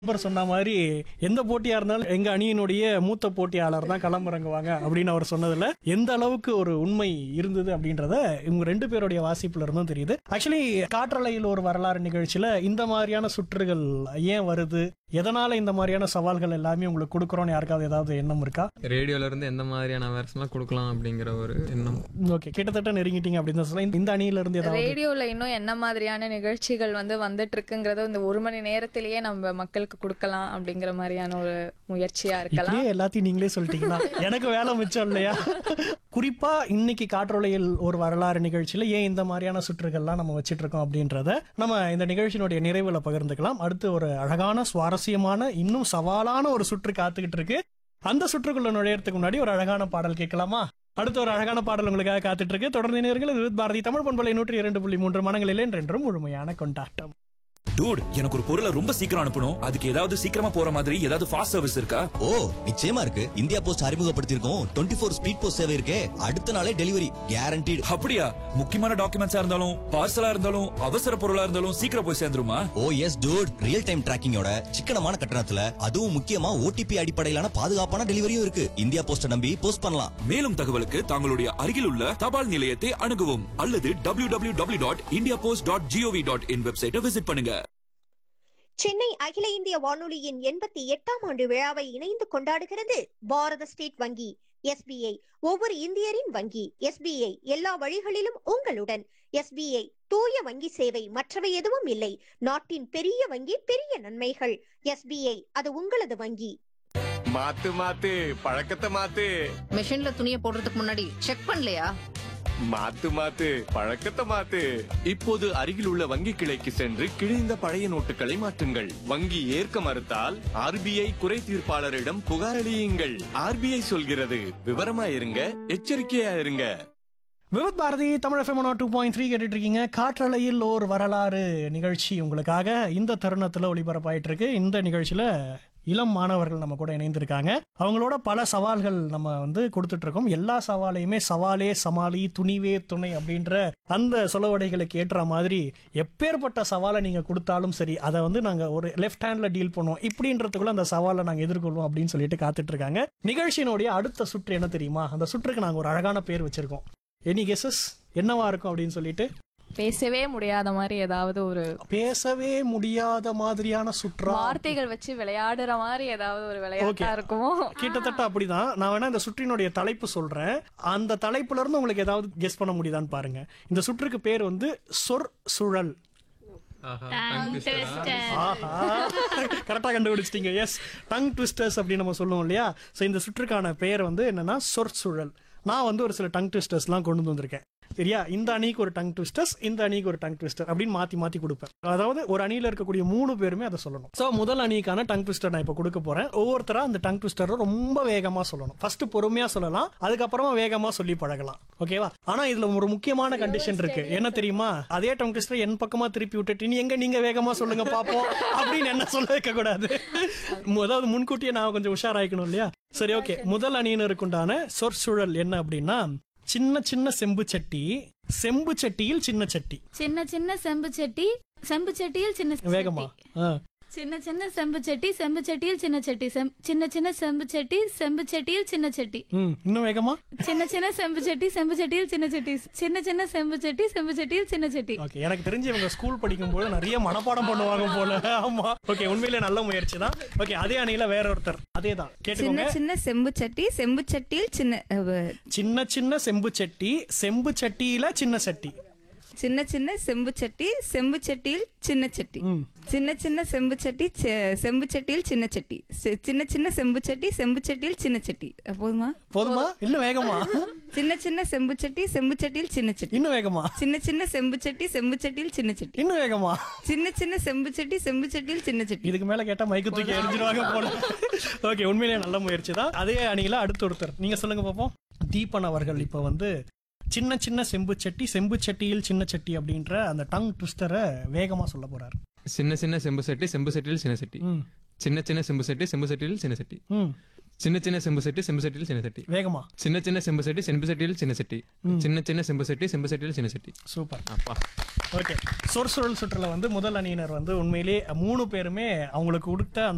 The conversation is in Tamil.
நண்பர் சொன்ன மாதிரி எந்த போட்டியா இருந்தாலும் எங்க அணியினுடைய மூத்த போட்டியாளர் தான் களமிறங்குவாங்க அப்படின்னு அவர் சொன்னதுல எந்த அளவுக்கு ஒரு உண்மை இருந்தது அப்படின்றத இவங்க ரெண்டு பேருடைய வாசிப்புல இருந்தும் தெரியுது ஆக்சுவலி காற்றலையில் ஒரு வரலாறு நிகழ்ச்சியில இந்த மாதிரியான சுற்றுகள் ஏன் வருது எதனால இந்த மாதிரியான சவால்கள் எல்லாமே உங்களுக்கு கொடுக்குறோம்னு யாருக்காவது ஏதாவது எண்ணம் இருக்கா ரேடியோல இருந்து எந்த மாதிரியான வேர்ஸ்லாம் கொடுக்கலாம் அப்படிங்கிற ஒரு எண்ணம் ஓகே கிட்டத்தட்ட நெருங்கிட்டீங்க அப்படின்னு தான் சொல்லலாம் இந்த அணியில இருந்து ஏதாவது ரேடியோல இன்னும் என்ன மாதிரியான நிகழ்ச்சிகள் வந்து வந்துட்டு இருக்குங்கிறத இந்த ஒரு மணி நேரத்திலேயே நம்ம மக்களுக்கு கொடுக்கலாம் அப்படிங்கிற மாதிரியான ஒரு முயற்சியா இருக்கலாம் இப்படியே எல்லாத்தையும் நீங்களே சொல்லிட்டீங்களா எனக்கு வேலை மிச்சம் இல்லையா குறிப்பா இன்னைக்கு காற்றொலையில் ஒரு வரலாறு நிகழ்ச்சியில ஏன் இந்த மாதிரியான சுற்றுகள்லாம் நம்ம வச்சிட்டு இருக்கோம் அப்படின்றத நம்ம இந்த நிகழ்ச்சியினுடைய நிறைவுல பகிர்ந்துக்கலாம் அடுத்து ஒரு அழகான சுவாரஸ்யமான இன்னும் சவாலான ஒரு சுற்று காத்துக்கிட்டு இருக்கு அந்த சுற்றுக்குள்ள நுழையறதுக்கு முன்னாடி ஒரு அழகான பாடல் கேட்கலாமா அடுத்த ஒரு அழகான பாடல் உங்களுக்காக காத்துட்டு இருக்கு தொடர்ந்து நேர்கள் இது பாரதி தமிழ் பண்பலை நூற்றி இரண்டு புள்ளி மூன்று மனங்களில் என்றென்றும் முழுமையான கொண்டாட்டம் டூட் எனக்கு ஒரு பொருளை ரொம்ப சீக்கிரம் அனுப்பணும் அதுக்கு ஏதாவது சீக்கிரமா போற மாதிரி ஏதாவது ஃபாஸ்ட் சர்வீஸ் இருக்கா ஓ நிச்சயமா இருக்கு இந்தியா போஸ்ட் அறிமுகப்படுத்தியிருக்கோம் டுவெண்ட்டி ஃபோர் ஸ்பீட் போஸ்ட் சேவை இருக்கே அடுத்த நாளே டெலிவரி கேரண்டீடு அப்படியா முக்கியமான டாக்குமெண்ட்ஸா இருந்தாலும் பார்சலா இருந்தாலும் அவசர பொருளா இருந்தாலும் சீக்கிரம் போய் சேர்ந்துருமா oh yes dude real time டிராக்கிங்கோட சிக்கனமான கட்டணத்துல அதுவும் முக்கியமா ஓடிபி அடிப்படையிலான பாதுகாப்பான டெலிவரியும் இருக்கு இந்தியா போஸ்ட நம்பி போஸ்ட் பண்ணலாம் மேலும் தகவலுக்கு தங்களுடைய அருகில் உள்ள தபால் நிலையத்தை அணுகவும் அல்லது W W W dot India post dot GOV dot in வெப்சைட்டை விசிட் பண்ணுங்க சென்னை அகில இந்திய வானொலியின் எண்பத்தி எட்டாம் ஆண்டு விழாவை இணைந்து கொண்டாடுகிறது பாரத ஸ்டேட் வங்கி எஸ்பிஐ ஒவ்வொரு இந்தியரின் வங்கி எஸ்பிஐ எல்லா வழிகளிலும் உங்களுடன் எஸ்பிஐ தூய வங்கி சேவை மற்றவை எதுவும் இல்லை நாட்டின் பெரிய வங்கி பெரிய நன்மைகள் எஸ்பிஐ அது உங்களது வங்கி மாத்து மாத்து பழக்கத்தை மாத்து மெஷின்ல துணியை போடுறதுக்கு முன்னாடி செக் பண்ணலையா மாத்து மாத்து பழக்கத்தை மாத்து இப்போது அருகில் உள்ள வங்கி கிளைக்கு சென்று கிழிந்த பழைய நோட்டுகளை மாற்றுங்கள் வங்கி ஏற்க மறுத்தால் ஆர்பிஐ குறை தீர்ப்பாளரிடம் புகாரளியுங்கள் ஆர்பிஐ சொல்கிறது விவரமா இருங்க எச்சரிக்கையா இருங்க Vividh Bharati Tamil FM two point three கேட்டுட்டு இருக்கீங்க காற்றலையில் ஓர் வரலாறு நிகழ்ச்சி உங்களுக்காக இந்த தருணத்தில் ஒளிபரப்பாயிட்டு இருக்கு இந்த நிகழ்ச்சியில இளம் மாணவர்கள் நம்ம கூட இணைந்திருக்காங்க அவங்களோட பல சவால்கள் நம்ம வந்து கொடுத்துட்டு இருக்கோம் எல்லா சவாலையுமே சவாலே சமாளி துணிவே துணை அப்படின்ற அந்த சொலவடைகளுக்கு ஏற்ற மாதிரி எப்பேற்பட்ட சவாலை நீங்க கொடுத்தாலும் சரி அதை வந்து நாங்க ஒரு லெஃப்ட் ஹேண்ட்ல டீல் பண்ணுவோம் இப்படின்றதுக்குள்ள அந்த சவாலை நாங்க எதிர்கொள்வோம் அப்படின்னு சொல்லிட்டு காத்துட்டு இருக்காங்க நிகழ்ச்சியினுடைய அடுத்த சுற்று என்ன தெரியுமா அந்த சுற்றுக்கு நாங்க ஒரு அழகான பேர் வச்சிருக்கோம் எனி கெஸஸ் என்னவா இருக்கும் அப்படின்னு சொல்லிட்டு பேசவே முடியாத மாதிரி ஏதாவது ஒரு பேசவே முடியாத மாதிரியான சுற்றா வார்த்தைகள் வச்சு விளையாடுற மாதிரி ஏதாவது ஒரு Okay. விளையாட்டா இருக்குமோ கிட்டத்தட்ட அப்படிதான் நான் வேணா இந்த சுற்றினுடைய தலைப்பு சொல்றேன் அந்த தலைப்புல இருந்து உங்களுக்கு ஏதாவது கெஸ் பண்ண முடியுதான்னு பாருங்க இந்த சுற்றுக்கு பேர் வந்து சொற் சுழல் ஆஹா கரெக்டா கண்டுபிடிச்சிட்டீங்க எஸ் டங் ட்விஸ்டர்ஸ் அப்படின்னு நம்ம சொல்லுவோம் இல்லையா ஸோ இந்த சுற்றுக்கான பெயர் வந்து என்னன்னா சொற்சுழல் நான் வந்து ஒரு சில டங் ட்விஸ்டர்ஸ்லாம் கொண்டு வந்து வந்திருக்கேன் சரியா இந்த அணிக்கு ஒரு டங் ட்விஸ்டர்ஸ் இந்த அணிக்கு ஒரு டங் ட்விஸ்டர் அப்படின்னு மாத்தி மாத்தி கொடுப்பேன் அதாவது ஒரு அணியில இருக்கக்கூடிய மூணு பேருமே அதை சொல்லணும் ஸோ முதல் அணிக்கான டங் ட்விஸ்டர் நான் இப்போ கொடுக்க போறேன் ஒவ்வொருத்தரா அந்த டங் ட்விஸ்டரை ரொம்ப வேகமா சொல்லணும் ஃபர்ஸ்ட் பொறுமையா சொல்லலாம் அதுக்கப்புறமா வேகமா சொல்லி பழகலாம் ஓகேவா ஆனா இதுல ஒரு முக்கியமான கண்டிஷன் இருக்கு என்ன தெரியுமா அதே டங் ட்விஸ்டர் என் பக்கமா திருப்பி விட்டுட்டு நீ எங்க நீங்க வேகமா சொல்லுங்க பாப்போம் அப்படின்னு என்ன சொல்ல வைக்க கூடாது அதாவது முன்கூட்டியே நான் கொஞ்சம் உஷாராயிக்கணும் இல்லையா சரி ஓகே முதல் அணியினருக்குண்டான சொற்சூழல் என்ன அப்படின்னா சின்ன சின்ன செம்பு சட்டி செம்பு சட்டியில் சின்ன சட்டி சின்ன சின்ன செம்பு சட்டி செம்பு சட்டியில் சின்ன சட்டி. வேகமா ஆ. சின்ன சின்ன செம்பு சட்டி செம்பு சட்டியில் சின்ன சட்டி செம்- சின்ன சின்ன செம்பு சட்டி செம்பு சட்டியில் சின்ன சட்டி ம் இன்னும் வேகமா சின்ன சின்ன செம்பு சட்டி செம்பு சட்டியில் சின்ன சட்டி சின்ன சின்ன செம்பு சட்டி செம்பு சட்டியில் சின்ன சட்டி ஓகே எனக்கு தெரிஞ்சு இவங்க ஸ்கூல் படிக்கும்போது நிறைய மனப்பாடம் பண்ணுவாங்க போல ஆமா ஓகே உண்மையிலே நல்ல முயற்சி தான் ஓகே அதே அணியில வேற ஒருத்தர் அதே தான் சின்ன கேட்டுக்கோங்க சின்ன செம்பு சட்டி செம்பு சட்டியில் சின்ன அஹ், சின்ன சின்ன செம்பு சட்டி செம்பு சட்டியில சின்ன சட்டி சின்ன சின்ன செம்பு சட்டி செம்பு சட்டியில் சின்ன சட்டி ம். சின்ன சின்ன செம்பு சட்டி செ- செம்பு சட்டியில் சின்ன சட்டி செ- சின்ன சின்ன செம்பு சட்டி செம்பு சட்டியில் சின்ன சட்டி அஹ், போதுமா போதுமா இன்னும் வேகமா சின்ன சின்ன செம்பு சட்டி செம்பு சட்டியில் சின்ன சட்டி இன்னும் வேகமா சின்ன சின்ன செம்பு சட்டி செம்பு சட்டியில் சின்ன சட்டி இன்னும் வேகமா சின்ன சின்ன செம்பு சட்டி செம்பு சட்டியில் சின்ன சட்டி இதுக்கு மேல கேட்டா மைக்கு தூக்கி எரிஞ்சிருவாங்க போல ஓகே உண்மையிலேயே நல்ல முயற்சி தான் அதே அணியில அடுத்த ஒருத்தர் நீங்க சொல்லுங்க பாப்போம் தீபன் அவர்கள் இப்ப வந்து சின்ன சின்ன செம்பு சட்டி செம்பு சட்டியில் சின்ன சட்டி அப்படின்ற அந்த டங் ட்விஸ்டரை வேகமா சொல்ல போறாரு சின்ன சின்ன செம்பு சட்டி செம்பு சட்டியில் சின்ன சட்டி ம் சின்ன சின்ன செம்பு சட்டி செம்பு சட்டியில் சின்ன சட்டி ம் சின்ன சின்ன செம்பு சட்டி செம்பு சட்டியில் சின்ன சட்டி வேகமா சின்ன சின்ன செம்பு சட்டி செம்பு சட்டியில் சின்ன சட்டி சின்ன சின்ன செம்பு சட்டி செம்பு சட்டியில் சின்ன சட்டி சூப்பர் அப்பா ஓகே சொற்சுழல் சுற்றுல வந்து முதல் அணியினர் வந்து உண்மையிலேயே மூணு பேருமே அவங்களுக்கு கொடுத்த அந்த